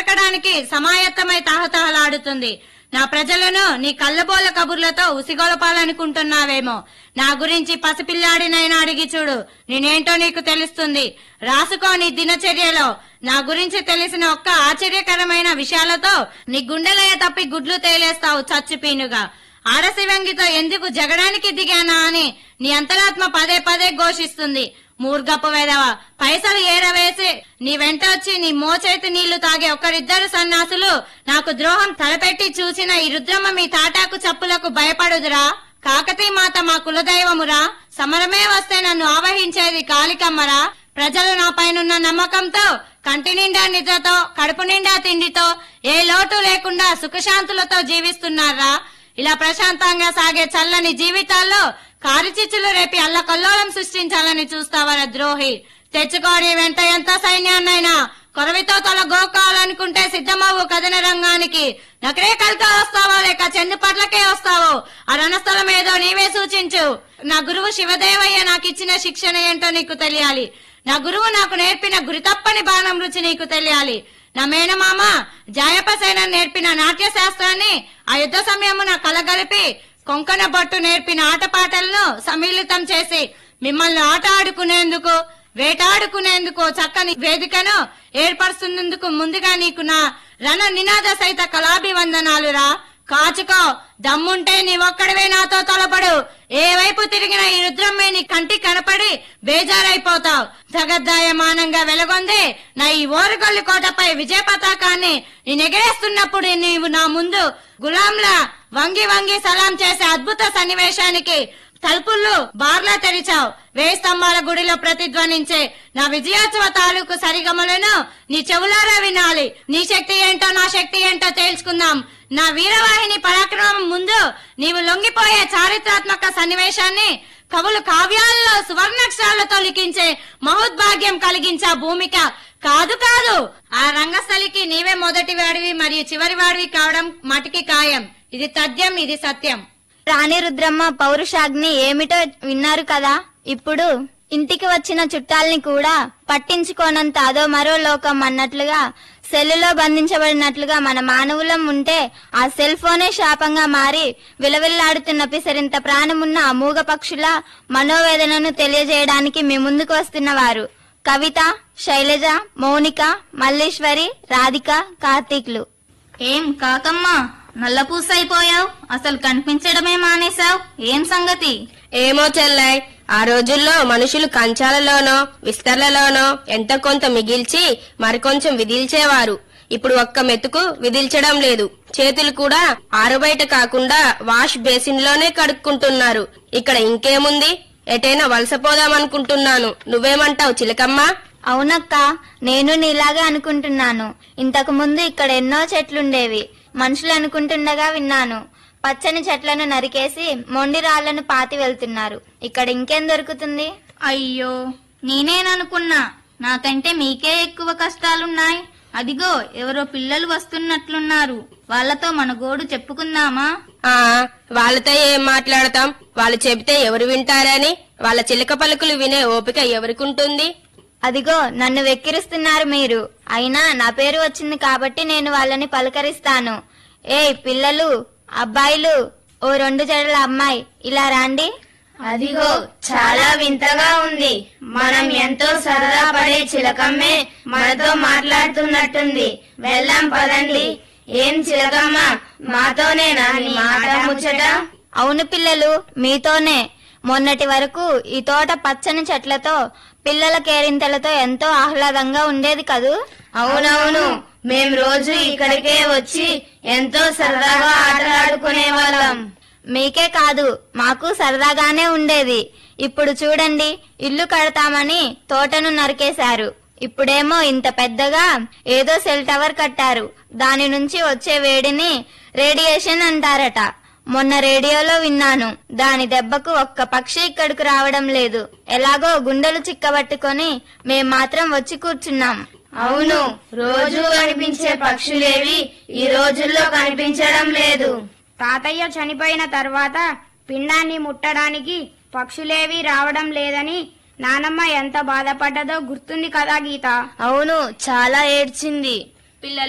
ఎక్కడానికి సమాయత్తమై తహతహలాడుతుంది నా ప్రజలను నీ కళ్ళబోల కబుర్లతో ఉసిగొలపాలనుకుంటున్నావేమో నా గురించి పసిపిల్లాడినైనా అడిగి చూడు నేనేంటో నీకు తెలుస్తుంది రాసుకో నీ దినచర్యలో నా గురించి తెలిసిన ఒక్క ఆశ్చర్యకరమైన విషయాలతో నీ గుండెలయ తప్పి గుడ్లు తేలేస్తావు చచ్చిపీనుగా ఆడశివంగితో ఎందుకు జగడానికి దిగానా అని నీ అంతరాత్మ పదే పదే ఘోషిస్తుంది మూర్గపు వెదవ పైసలు ఏరవేసి నీ వెంట వచ్చి నీ మోచేతి నీళ్లు తాగే ఒకరిద్దరు సన్యాసులు నాకు ద్రోహం తలపెట్టి చూసిన ఈ రుద్రమ్మ మీ తాటాకు చప్పులకు భయపడుదురా కాకతీ మాత మా కులదైవమురా సమరమే వస్తే నన్ను ఆవహించేది కాలికమ్మరా ప్రజలు నా పైనున్న నమ్మకంతో కంటి నిండా నిద్రతో కడుపు నిండా తిండితో ఏ లోటు లేకుండా సుఖశాంతులతో జీవిస్తున్నారా ఇలా ప్రశాంతంగా సాగే చల్లని జీవితాల్లో కారిచిచ్చులు రేపి అల్లకల్లోలం సృష్టించాలని చూస్తావరా ద్రోహి తెచ్చుకోని వెంట ఎంత సైన్యాన్నైనా కొరవితో తల గోకాలనుకుంటే సిద్ధమవు కథన రంగానికి నకరే కలిక వస్తావో లేక చెందు పట్లకే వస్తావో ఆ రణస్థలం ఏదో నీవే సూచించు నా గురువు శివదేవయ్య నాకు ఇచ్చిన శిక్షణ ఏంటో నీకు తెలియాలి నా గురువు నాకు నేర్పిన గురితప్పని బాణం రుచి నీకు తెలియాలి నా మేనమామ జాయపసేన నేర్పిన నాట్య శాస్త్రాన్ని ఆ యుద్ధ సమయమున కలగలిపి కొంకణ బొట్టు నేర్పిన ఆటపాటలను సమ్మిళితం చేసి మిమ్మల్ని ఆట ఆడుకునేందుకు వేటాడుకునేందుకు చక్కని వేదికను ఏర్పరుస్తున్నందుకు ముందుగా నీకు నా రణ నినాద సహిత కళాభివందనాలురా కాచుకో దమ్ముంటే నీ ఒక్కడివే నాతో తలపడు ఏ వైపు తిరిగిన ఈ రుద్రమ్మే నీ కంటి కనపడి బేజారైపోతావు జగద్దాయమానంగా వెలగొంది నా ఈ ఓరుగల్లు కోటపై విజయ పతాకాన్ని నేను ఎగరేస్తున్నప్పుడు నీవు నా ముందు గులాంలా వంగి వంగి సలాం చేసే అద్భుత సన్నివేశానికి తలుపులు బార్లా తెరిచావు వేయి స్తంభాల గుడిలో ప్రతిధ్వనించే నా విజయోత్సవ తాలూకు సరిగమలను నీ చెవులారా వినాలి నీ శక్తి ఏంటో నా శక్తి ఏంటో తేల్చుకుందాం నా వీరవాహిని పరాక్రమం ముందు నీవు లొంగిపోయే చారిత్రాత్మక సన్నివేశాన్ని కవులు కావ్యాల్లో సువర్ణాక్షరాలతో లిఖించే మహోద్భాగ్యం కలిగించే భూమిక కాదు కాదు ఆ రంగస్థలికి నీవే మొదటి వాడివి మరియు చివరి వాడివి కావడం మటికి ఖాయం ఇది తథ్యం ఇది సత్యం రాణి రుద్రమ్మ పౌరుషాగ్ని ఏమిటో విన్నారు కదా ఇప్పుడు ఇంటికి వచ్చిన చుట్టాల్ని కూడా పట్టించుకోనంత అదో మరో లోకం అన్నట్లుగా సెల్లులో బంధించబడినట్లుగా మన మానవులం ఉంటే ఆ సెల్ ఫోనే శాపంగా మారి విలవిల్లాడుతున్న పిసరింత ప్రాణమున్న అమూగ పక్షుల మనోవేదనను తెలియజేయడానికి మీ ముందుకు వస్తున్నవారు కవిత శైలజ మౌనిక మల్లీశ్వరి రాధిక కార్తీక్లు ఏం కాకమ్మా నల్లపూస అయిపోయావు అసలు కనిపించడమే మానేశావు ఏం సంగతి ఏమో చెల్లై ఆ రోజుల్లో మనుషులు కంచాలలోనో విస్తర్లలోనో ఎంత కొంత మిగిల్చి మరికొంచెం విదిల్చేవారు ఇప్పుడు ఒక్క మెతుకు విదిల్చడం లేదు చేతులు కూడా ఆరుబయట కాకుండా వాష్ బేసిన్ లోనే కడుక్కుంటున్నారు ఇక్కడ ఇంకేముంది ఎటైనా వలసపోదామనుకుంటున్నాను నువ్వేమంటావు చిలకమ్మా అవునక్క నేను నీలాగే అనుకుంటున్నాను ఇంతకు ముందు ఇక్కడ ఎన్నో చెట్లుండేవి మనుషులు అనుకుంటుండగా విన్నాను పచ్చని చెట్లను నరికేసి మొండి రాళ్లను పాతి వెళ్తున్నారు ఇక్కడ ఇంకేం దొరుకుతుంది అయ్యో నేనేననుకున్నా నాకంటే మీకే ఎక్కువ కష్టాలున్నాయి అదిగో ఎవరో పిల్లలు వస్తున్నట్లున్నారు వాళ్ళతో మన గోడు చెప్పుకుందామా ఆ వాళ్ళతో ఏం మాట్లాడతాం వాళ్ళు చెబితే ఎవరు వింటారని వాళ్ళ చిలక పలుకులు వినే ఓపిక ఎవరికుంటుంది అదిగో నన్ను వెక్కిరిస్తున్నారు మీరు అయినా నా పేరు వచ్చింది కాబట్టి నేను వాళ్ళని పలకరిస్తాను ఏయ్ పిల్లలు అబ్బాయిలు ఓ రెండు జడల అమ్మాయి ఇలా రాండి అదిగో చాలా వింతగా ఉంది మనం ఎంతో సరదా పడే చిలకమ్మే మనతో మాట్లాడుతున్నట్టుంది వెళ్దాం పదండి ఏం చిలకమ్మ మాతోనేనా నీ మాట ముచ్చట అవును పిల్లలు మీతోనే మొన్నటి వరకు ఈ తోట పచ్చని చెట్లతో పిల్లల కేరింతలతో ఎంతో ఆహ్లాదంగా ఉండేది కదూ అవునవును మేం రోజు ఇక్కడికే వచ్చి ఎంతో సరదాగా ఆటలాడుకునే వాళ్ళం మీకే కాదు మాకు సరదాగానే ఉండేది ఇప్పుడు చూడండి ఇల్లు కడతామని తోటను నరికేశారు ఇప్పుడేమో ఇంత పెద్దగా ఏదో సెల్ టవర్ కట్టారు దాని నుంచి వచ్చే వేడిని రేడియేషన్ అంటారట మొన్న రేడియోలో విన్నాను దాని దెబ్బకు ఒక్క పక్షి ఇక్కడికి రావడం లేదు ఎలాగో గుండెలు చిక్కబట్టుకొని మేం మాత్రం వచ్చి కూర్చున్నాం అవును రోజు కనిపించే పక్షులేవి ఈ రోజుల్లో కనిపించడం లేదు తాతయ్య చనిపోయిన తర్వాత పిండాన్ని ముట్టడానికి పక్షులేవి రావడం లేదని నానమ్మ ఎంత బాధపడ్డదో గుర్తుంది కదా గీత అవును చాలా ఏడ్చింది పిల్లలు